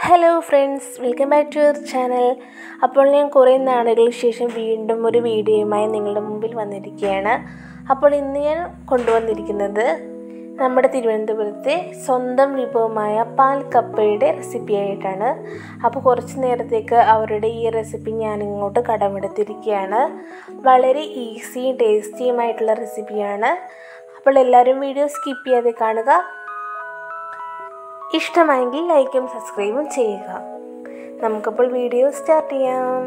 hello friends welcome back to your channel അപ്പോൾ ഞാൻ കുറേ നാളുകൾക്ക് ശേഷം വീണ്ടും ഒരു വീഡിയോയുമായി നിങ്ങളുടെ മുമ്പിൽ വന്നിരിക്കുകയാണ് അപ്പോൾ ഇന്ന് ഞാൻ കൊണ്ടുവന്നിരിക്കുന്നത് നമ്മുടെ തിരുവനന്തപുരത്തെ സ്വന്തം വിഭവമായ പാൽ കപ്പയുടെ റെസിപ്പി ആയിട്ടാണ് അപ്പോൾ കുറച്ച് നേരത്തേക്ക് അവരുടെ ഈ റെസിപ്പി ഞാൻ ഇങ്ങോട്ട് കടമെടുത്തിരിക്കുകയാണ് വളരെ ഈസിയും ടേസ്റ്റിയുമായിട്ടുള്ള റെസിപ്പിയാണ് അപ്പോൾ എല്ലാവരും വീഡിയോ സ്കിപ്പ് ചെയ്യാതെ കാണുക ഇഷ്ടമായെങ്കിൽ ലൈക്കും സബ്സ്ക്രൈബും ചെയ്യുക നമുക്കപ്പോൾ വീഡിയോ സ്റ്റാർട്ട് ചെയ്യാം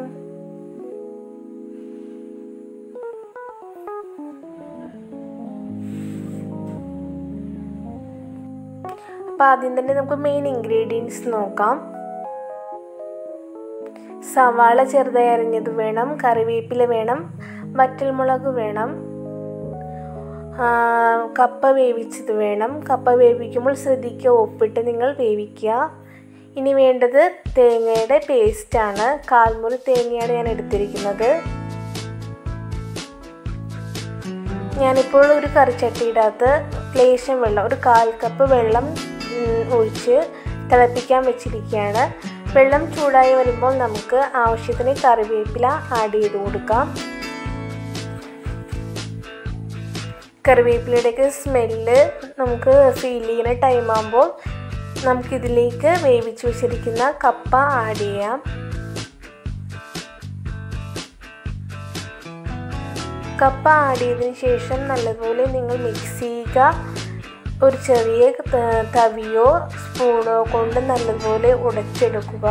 അപ്പോൾ ആദ്യം തന്നെ നമുക്ക് മെയിൻ ഇൻഗ്രീഡിയൻസ് നോക്കാം സവാള ചെറുതായി അരിഞ്ഞത് വേണം കറിവേപ്പില വേണം വറ്റൽമുളക് വേണം കപ്പ വേവിച്ചത് വേണം കപ്പ വേവിക്കുമ്പോൾ ശ്രദ്ധിക്കുക ഉപ്പിട്ട് നിങ്ങൾ വേവിക്കുക ഇനി വേണ്ടത് തേങ്ങയുടെ പേസ്റ്റാണ് കാൽമുറി തേങ്ങയാണ് ഞാൻ എടുത്തിരിക്കുന്നത് ഞാനിപ്പോൾ ഒരു കറിച്ചട്ടിയിടകത്ത് ലേശം വെള്ളം ഒരു കാൽ കപ്പ് വെള്ളം ഒഴിച്ച് തിളപ്പിക്കാൻ വെച്ചിരിക്കുകയാണ് വെള്ളം ചൂടായി വരുമ്പോൾ നമുക്ക് ആവശ്യത്തിന് കറിവേപ്പില ആഡ് ചെയ്ത് കൊടുക്കാം കറിവേപ്പിലയുടെയൊക്കെ സ്മെല്ല് നമുക്ക് ഫീൽ ചെയ്യുന്ന ടൈം ആകുമ്പോൾ നമുക്കിതിലേക്ക് വേവിച്ച് വെച്ചിരിക്കുന്ന കപ്പ ആഡ് ചെയ്യാം കപ്പ ആഡ് ചെയ്തതിന് ശേഷം നല്ലതുപോലെ നിങ്ങൾ മിക്സ് ചെയ്യുക ഒരു ചെറിയ തവിയോ സ്പൂണോ കൊണ്ട് നല്ലതുപോലെ ഉടച്ചെടുക്കുക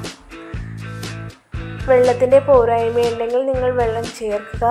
വെള്ളത്തിൻ്റെ പോരായ്മ ഉണ്ടെങ്കിൽ നിങ്ങൾ വെള്ളം ചേർക്കുക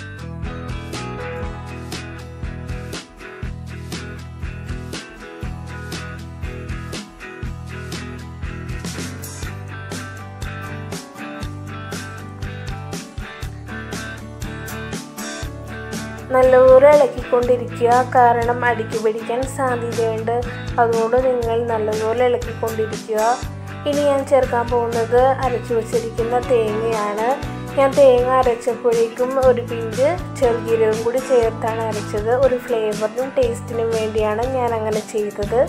നല്ലപോലെ ഇളക്കിക്കൊണ്ടിരിക്കുക കാരണം അടിക്ക് പിടിക്കാൻ സാധ്യതയുണ്ട് അതുകൊണ്ട് നിങ്ങൾ നല്ലപോലെ ഇളക്കിക്കൊണ്ടിരിക്കുക ഇനി ഞാൻ ചേർക്കാൻ പോകുന്നത് അരച്ചു വച്ചിരിക്കുന്ന തേങ്ങയാണ് ഞാൻ തേങ്ങ അരച്ചപ്പോഴേക്കും ഒരു പിഞ്ച് ചെറുജീരകം കൂടി ചേർത്താണ് അരച്ചത് ഒരു ഫ്ലേവറിനും ടേസ്റ്റിനും വേണ്ടിയാണ് ഞാൻ അങ്ങനെ ചെയ്തത്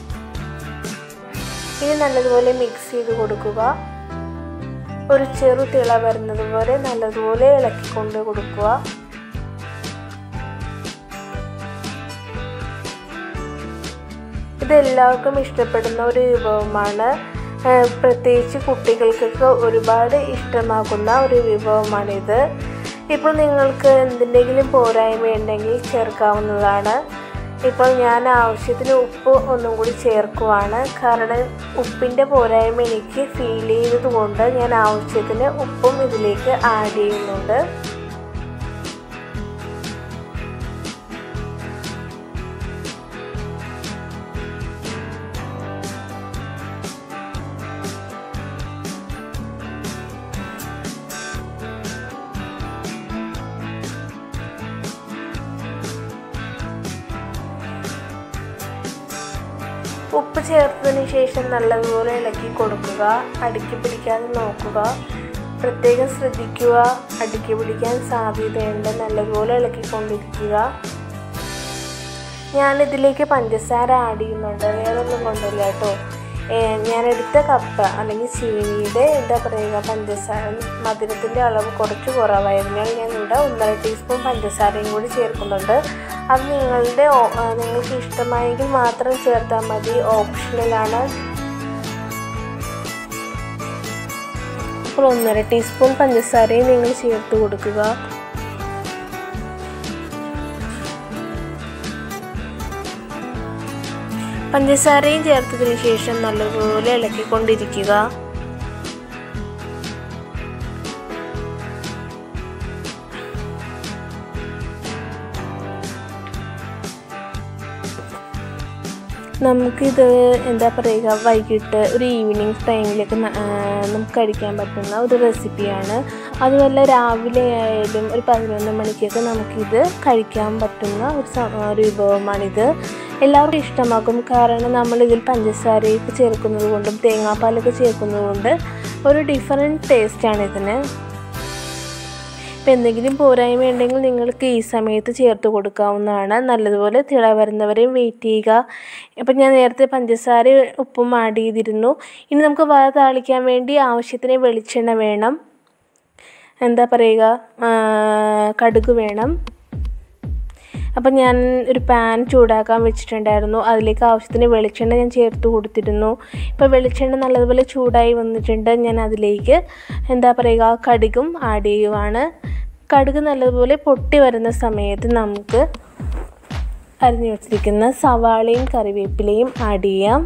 ഇനി നല്ലതുപോലെ മിക്സ് ചെയ്ത് കൊടുക്കുക ഒരു ചെറു തിള വരുന്നത് പോലെ നല്ലതുപോലെ ഇളക്കിക്കൊണ്ട് കൊടുക്കുക ഇത് എല്ലാവർക്കും ഇഷ്ടപ്പെടുന്ന ഒരു വിഭവമാണ് പ്രത്യേകിച്ച് കുട്ടികൾക്കൊക്കെ ഒരുപാട് ഇഷ്ടമാക്കുന്ന ഒരു വിഭവമാണിത് ഇപ്പോൾ നിങ്ങൾക്ക് എന്തിൻ്റെങ്കിലും പോരായ്മ ഉണ്ടെങ്കിൽ ചേർക്കാവുന്നതാണ് ഇപ്പോൾ ഞാൻ ആവശ്യത്തിന് ഉപ്പ് ഒന്നും കൂടി ചേർക്കുവാണ് കാരണം ഉപ്പിൻ്റെ പോരായ്മ എനിക്ക് ഫീൽ ചെയ്തതുകൊണ്ട് ഞാൻ ആവശ്യത്തിന് ഉപ്പും ഇതിലേക്ക് ആഡ് ചെയ്യുന്നുണ്ട് ഉപ്പ് ചേർത്തതിന് ശേഷം നല്ലതുപോലെ ഇളക്കി കൊടുക്കുക അടുക്കി പിടിക്കാതെ നോക്കുക പ്രത്യേകം ശ്രദ്ധിക്കുക അടുക്കി പിടിക്കാൻ സാധ്യതയുണ്ട് നല്ലതുപോലെ ഇളക്കിക്കൊണ്ടിരിക്കുക ഞാനിതിലേക്ക് പഞ്ചസാര ആഡ് ചെയ്യുന്നുണ്ട് വേറൊന്നും കൊണ്ടില്ല കേട്ടോ ഞാനെടുത്ത കപ്പ അല്ലെങ്കിൽ ചീനിയുടെ എന്താ പറയുക പഞ്ചസാര മധുരത്തിൻ്റെ അളവ് കുറച്ച് കുറവായതിനാൽ ഞാൻ ഇവിടെ ഒന്നര ടീസ്പൂൺ പഞ്ചസാരയും കൂടി ചേർക്കുന്നുണ്ട് അത് നിങ്ങളുടെ നിങ്ങൾക്ക് ഇഷ്ടമായെങ്കിൽ മാത്രം ചേർത്താൽ മതി ഓപ്ഷണലാണ് അപ്പോൾ ഒന്നര ടീസ്പൂൺ പഞ്ചസാരയും നിങ്ങൾ ചേർത്ത് കൊടുക്കുക പഞ്ചസാരയും ചേർത്തതിന് ശേഷം നല്ലപോലെ ഇളക്കിക്കൊണ്ടിരിക്കുക നമുക്കിത് എന്താ പറയുക വൈകിട്ട് ഒരു ഈവനിങ് ടൈമിലൊക്കെ നമുക്ക് കഴിക്കാൻ പറ്റുന്ന ഒരു റെസിപ്പിയാണ് അതുമല്ല രാവിലെ ആയാലും ഒരു പതിനൊന്ന് മണിക്കൊക്കെ നമുക്കിത് കഴിക്കാൻ പറ്റുന്ന ഒരു ഒരു വിഭവമാണിത് എല്ലാവർക്കും ഇഷ്ടമാകും കാരണം നമ്മളിതിൽ പഞ്ചസാരയൊക്കെ ചേർക്കുന്നത് കൊണ്ടും തേങ്ങാപ്പാലൊക്കെ ചേർക്കുന്നത് കൊണ്ട് ഒരു ഡിഫറെൻറ്റ് ടേസ്റ്റാണ് ഇതിന് അപ്പോൾ എന്തെങ്കിലും പോരായ്മ ഉണ്ടെങ്കിൽ നിങ്ങൾക്ക് ഈ സമയത്ത് ചേർത്ത് കൊടുക്കാവുന്നതാണ് നല്ലതുപോലെ തിള വരുന്നവരെയും വെയിറ്റ് ചെയ്യുക അപ്പം ഞാൻ നേരത്തെ പഞ്ചസാര ഉപ്പും ആഡ് ചെയ്തിരുന്നു ഇനി നമുക്ക് വറ താളിക്കാൻ വേണ്ടി ആവശ്യത്തിന് വെളിച്ചെണ്ണ വേണം എന്താ പറയുക കടുക് വേണം അപ്പം ഞാൻ ഒരു പാൻ ചൂടാക്കാൻ വെച്ചിട്ടുണ്ടായിരുന്നു അതിലേക്ക് ആവശ്യത്തിന് വെളിച്ചെണ്ണ ഞാൻ ചേർത്ത് കൊടുത്തിരുന്നു ഇപ്പോൾ വെളിച്ചെണ്ണ നല്ലതുപോലെ ചൂടായി വന്നിട്ടുണ്ട് ഞാൻ അതിലേക്ക് എന്താ പറയുക കടുകും ആഡ് ചെയ്യുവാണ് കടുക് നല്ലതുപോലെ പൊട്ടി വരുന്ന സമയത്ത് നമുക്ക് അരിഞ്ഞു വെച്ചിരിക്കുന്ന സവാളയും കറിവേപ്പിലയും ആഡ് ചെയ്യാം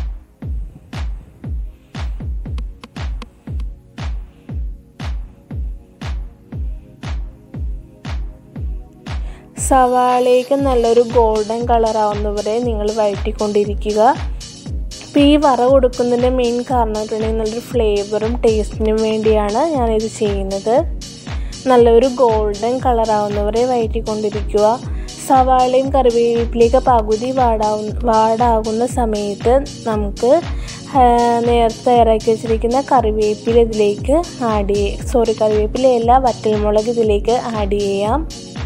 സവാളയ്ക്ക് നല്ലൊരു ഗോൾഡൻ കളർ ആവുന്നവരെ നിങ്ങൾ വഴറ്റിക്കൊണ്ടിരിക്കുക അപ്പോൾ ഈ വറ കൊടുക്കുന്നതിൻ്റെ മെയിൻ കാരണം വെച്ചിട്ടുണ്ടെങ്കിൽ നല്ലൊരു ഫ്ലേവറും ടേസ്റ്റിനും വേണ്ടിയാണ് ഞാനിത് ചെയ്യുന്നത് നല്ലൊരു ഗോൾഡൻ കളർ ആവുന്നവരെ വഴറ്റിക്കൊണ്ടിരിക്കുക സവാളയും കറിവേപ്പിലേക്ക് പകുതി വാടാവുന്ന വാടാകുന്ന സമയത്ത് നമുക്ക് നേരത്തെ തയ്യാറാക്കി വെച്ചിരിക്കുന്ന കറിവേപ്പില ഇതിലേക്ക് ആഡ് ചെയ്യ സോറി കറിവേപ്പിലയല്ല വറ്റൽമുളക് ഇതിലേക്ക് ആഡ് ചെയ്യാം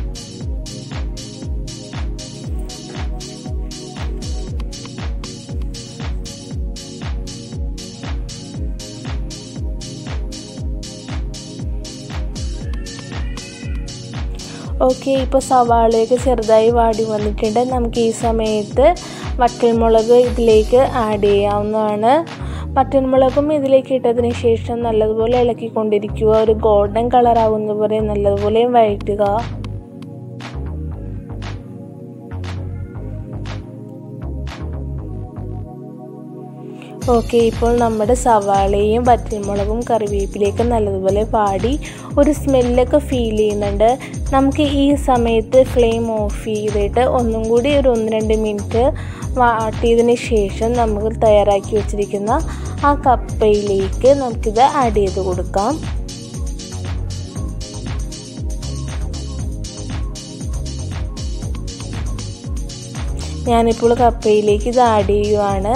ഓക്കെ ഇപ്പോൾ സവാളയൊക്കെ ചെറുതായി വാടി വന്നിട്ടുണ്ട് നമുക്ക് ഈ സമയത്ത് വറ്റൽമുളക് ഇതിലേക്ക് ആഡ് ചെയ്യാവുന്നതാണ് വറ്റൽമുളകും ഇതിലേക്ക് ഇട്ടതിന് ശേഷം നല്ലതുപോലെ ഇളക്കിക്കൊണ്ടിരിക്കുക ഒരു ഗോൾഡൻ കളർ ആകുന്നതുപോലെ നല്ലതുപോലെ വഴറ്റുക ഓക്കെ ഇപ്പോൾ നമ്മുടെ സവാളയും വറ്റൽമുളകും കറിവേപ്പിലേക്ക് നല്ലതുപോലെ പാടി ഒരു സ്മെല്ലൊക്കെ ഫീൽ ചെയ്യുന്നുണ്ട് നമുക്ക് ഈ സമയത്ത് ഫ്ലെയിം ഓഫ് ചെയ്തിട്ട് ഒന്നും കൂടി ഒരു ഒന്ന് രണ്ട് മിനിറ്റ് വാട്ടിയതിന് ശേഷം നമുക്ക് തയ്യാറാക്കി വെച്ചിരിക്കുന്ന ആ കപ്പയിലേക്ക് നമുക്കിത് ആഡ് ചെയ്ത് കൊടുക്കാം ഞാനിപ്പോൾ കപ്പയിലേക്ക് ഇത് ആഡ് ചെയ്യുവാണ്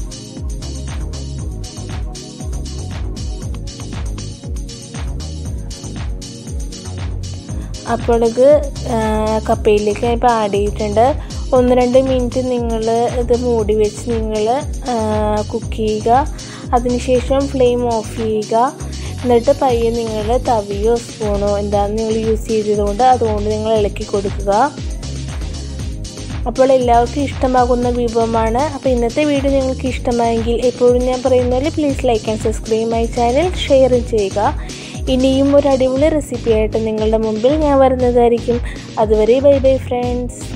അപ്പോൾ ഇത് കപ്പയിലേക്ക് ഇപ്പോൾ ആഡ് ചെയ്തിട്ടുണ്ട് ഒന്ന് രണ്ട് മിനിറ്റ് നിങ്ങൾ ഇത് മൂടി വെച്ച് നിങ്ങൾ കുക്ക് ചെയ്യുക അതിനുശേഷം ഫ്ലെയിം ഓഫ് ചെയ്യുക എന്നിട്ട് പയ്യെ നിങ്ങൾ തവിയോ സ്പൂണോ എന്താണ് നിങ്ങൾ യൂസ് ചെയ്തതുകൊണ്ട് അതുകൊണ്ട് നിങ്ങൾ ഇളക്കി കൊടുക്കുക അപ്പോൾ എല്ലാവർക്കും ഇഷ്ടമാകുന്ന വിഭവമാണ് അപ്പോൾ ഇന്നത്തെ വീഡിയോ നിങ്ങൾക്ക് ഇഷ്ടമായെങ്കിൽ എപ്പോഴും ഞാൻ പറയുന്ന പോലെ please like and subscribe my channel share ചെയ്യുക ഇനിയും ഒരു അടിപൊളി റെസിപ്പി ആയിട്ട് നിങ്ങളുടെ മുമ്പിൽ ഞാൻ വരുന്നതായിരിക്കും അതുവരെ ബൈ ബൈ ഫ്രണ്ട്സ്